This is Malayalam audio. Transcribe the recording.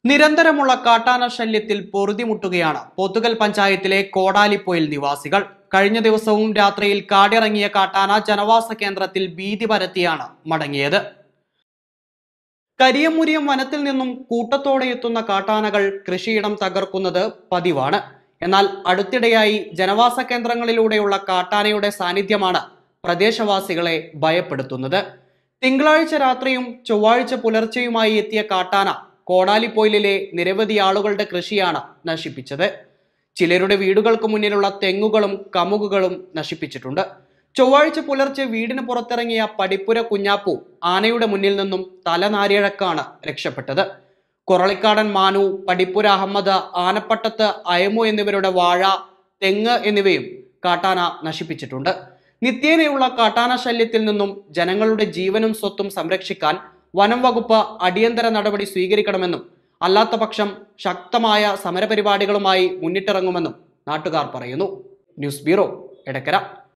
നിരന്തരമുള്ള കാട്ടാന ശല്യത്തിൽ പൊറുതിമുട്ടുകയാണ് പോത്തുകൽ പഞ്ചായത്തിലെ കോടാലിപ്പൊയിൽ നിവാസികൾ കഴിഞ്ഞ ദിവസവും രാത്രിയിൽ കാടിറങ്ങിയ കാട്ടാന ജനവാസ കേന്ദ്രത്തിൽ ഭീതി പരത്തിയാണ് മടങ്ങിയത് കരിയമുരിയം വനത്തിൽ നിന്നും കൂട്ടത്തോടെ എത്തുന്ന കാട്ടാനകൾ കൃഷിയിടം തകർക്കുന്നത് പതിവാണ് എന്നാൽ അടുത്തിടെയായി ജനവാസ കേന്ദ്രങ്ങളിലൂടെയുള്ള കാട്ടാനയുടെ സാന്നിധ്യമാണ് പ്രദേശവാസികളെ ഭയപ്പെടുത്തുന്നത് തിങ്കളാഴ്ച രാത്രിയും ചൊവ്വാഴ്ച പുലർച്ചെയുമായി എത്തിയ കാട്ടാന കോടാലിപ്പൊയിലിലെ നിരവധി ആളുകളുടെ കൃഷിയാണ് നശിപ്പിച്ചത് ചിലരുടെ വീടുകൾക്ക് മുന്നിലുള്ള തെങ്ങുകളും കമുകുകളും നശിപ്പിച്ചിട്ടുണ്ട് ചൊവ്വാഴ്ച പുലർച്ചെ വീടിന് പുറത്തിറങ്ങിയ പടിപ്പുര കുഞ്ഞാപ്പു ആനയുടെ മുന്നിൽ നിന്നും തലനാരിഴക്കാണ് രക്ഷപ്പെട്ടത് കൊറളിക്കാടൻ മാനു പടിപ്പുര അഹമ്മദ് ആനപ്പട്ടത്ത് അയമു എന്നിവരുടെ വാഴ തെങ്ങ് എന്നിവയും കാട്ടാന നശിപ്പിച്ചിട്ടുണ്ട് നിത്യേനയുള്ള കാട്ടാന ശല്യത്തിൽ നിന്നും ജനങ്ങളുടെ ജീവനും സ്വത്തും സംരക്ഷിക്കാൻ വനം വകുപ്പ് അടിയന്തര നടപടി സ്വീകരിക്കണമെന്നും അല്ലാത്ത പക്ഷം ശക്തമായ സമരപരിപാടികളുമായി മുന്നിട്ടിറങ്ങുമെന്നും നാട്ടുകാർ പറയുന്നു ന്യൂസ് ബ്യൂറോ എടക്കര